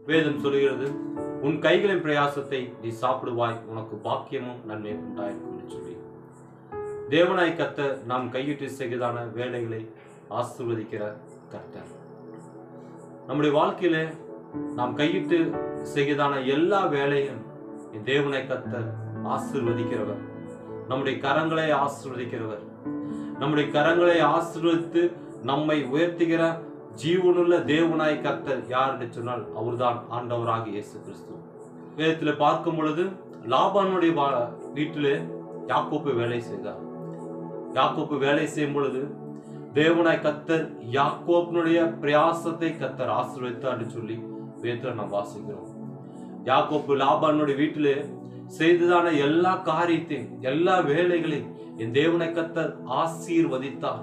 வேதம் சொல்கிறது உன் கைகளின் பிரயாசத்தை நீ சாப்பிடுவாய் உனக்கு பாக்கியமும் நன்மையும் உண்டாயிருக்கும் என்று சொல்லி தேவனாய் கத்த நாம் கையிட்டு செய்கிறதான வேலைகளை ஆசீர்வதிக்கிற கர்த்தர் நம்முடைய வாழ்க்கையில நாம் கையிட்டு செய்கிறதான எல்லா வேலையும் என் தேவனை கத்தர் ஆசீர்வதிக்கிறவர் நம்முடைய கரங்களை ஆசீர்வதிக்கிறவர் நம்முடைய கரங்களை ஆசீர்வதித்து நம்மை உயர்த்துகிற ஜீவனுள்ள தேவனாய் கர்த்தர் யார் என்று சொன்னால் அவர்தான் ஆண்டவராக இயேசு கிறிஸ்து வேதத்துல பார்க்கும் பொழுது லாபானுடைய வா- வீட்டிலே யாக்கோப்பு வேலை செய்தார் யாக்கோப்பு வேலை செய்யும் பொழுது தேவனாய் கத்தர் யாக்கோப்பினுடைய பிரயாசத்தை கத்தர் ஆசீர்வதித்தார் என்று சொல்லி வேதத்துல நாம் வாசிக்கிறோம் யாக்கோப்பு லாபானுடைய வீட்டிலே செய்ததான எல்லா காரியத்தையும் எல்லா வேலைகளையும் என் தேவனை கத்தர் ஆசீர்வதித்தார்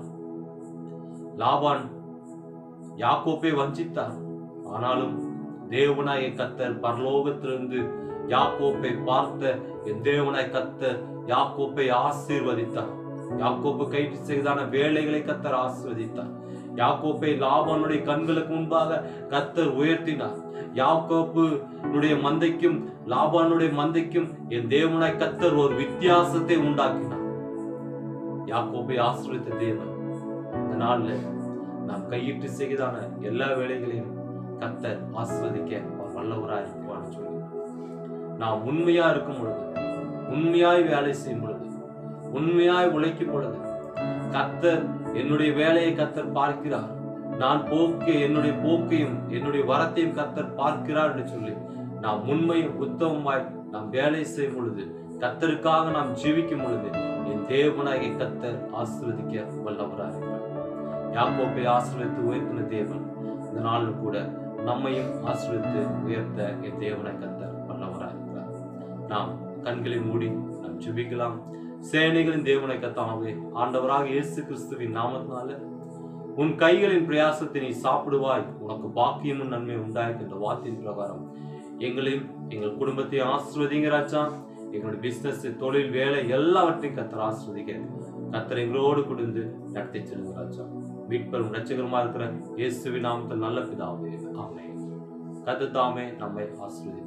லாபான் யாக்கோப்பை வஞ்சித்தார் ஆனாலும் தேவனாய கத்தர் பரலோகத்திலிருந்து யாக்கோப்பை பார்த்த என் தேவனாய் கத்தர் யாக்கோப்பை ஆசீர்வதித்தார் யாக்கோப்பு கைட்டு செய்தான வேலைகளை கத்தர் ஆசீர்வதித்தார் யாக்கோப்பை லாபானுடைய கண்களுக்கு முன்பாக கத்தர் உயர்த்தினார் யாக்கோப்புனுடைய மந்தைக்கும் லாபானுடைய மந்தைக்கும் என் தேவனாய் கத்தர் ஒரு வித்தியாசத்தை உண்டாக்கினார் யாக்கோப்பை ஆசீர்வதித்த தேவன் இந்த நாள்ல நாம் கையிட்டு செய்தான எல்லா வேலைகளையும் கத்தர் ஆஸ்வதிக்க அவர் வல்லவராய் இருக்குவான்னு சொல்லி நாம் உண்மையா இருக்கும் பொழுது உண்மையாய் வேலை செய்யும் பொழுது உண்மையாய் உழைக்கும் பொழுது கத்தர் என்னுடைய வேலையை கத்தர் பார்க்கிறார் நான் போக்கு என்னுடைய போக்கையும் என்னுடைய வரத்தையும் கத்தர் பார்க்கிறார் என்று சொல்லி நாம் உண்மையும் உத்தமமாய் நாம் வேலை செய்யும் பொழுது கத்தருக்காக நாம் ஜீவிக்கும் பொழுது என் தேவனாகிய கத்தர் ஆசீர்வதிக்க வல்லவராக இருக்கிறார் யாக்கோப்பை ஆசீர்வதித்து உயர்த்தின தேவன் இந்த நாளில் கூட நம்மையும் ஆசீர்வதித்து உயர்த்த என் தேவனை கத்தர் வல்லவராக இருக்கிறார் நாம் கண்களை மூடி நாம் ஜெபிக்கலாம் சேனைகளின் தேவனை கத்தாவே ஆண்டவராக இயேசு கிறிஸ்துவின் நாமத்தினால உன் கைகளின் பிரயாசத்தை நீ சாப்பிடுவாய் உனக்கு பாக்கியமும் நன்மை உண்டாயிருக்கின்ற வார்த்தையின் பிரகாரம் எங்களையும் எங்கள் குடும்பத்தையும் ஆசிர்வதிங்க ராஜா எங்களுடைய பிசினஸ் தொழில் வேலை எல்லாவற்றையும் கத்தர் ஆசிர்வதிக்க கத்தர் எங்களோடு கொடுத்து நடத்தி செல்லுங்க ராஜா மீட்பரும் ரட்சகருமா இருக்கிற இயேசுவின் நாமத்தில் நல்ல பிதாவே ஆமென் கத்து தாமே நம்மை ஆசிர்வதி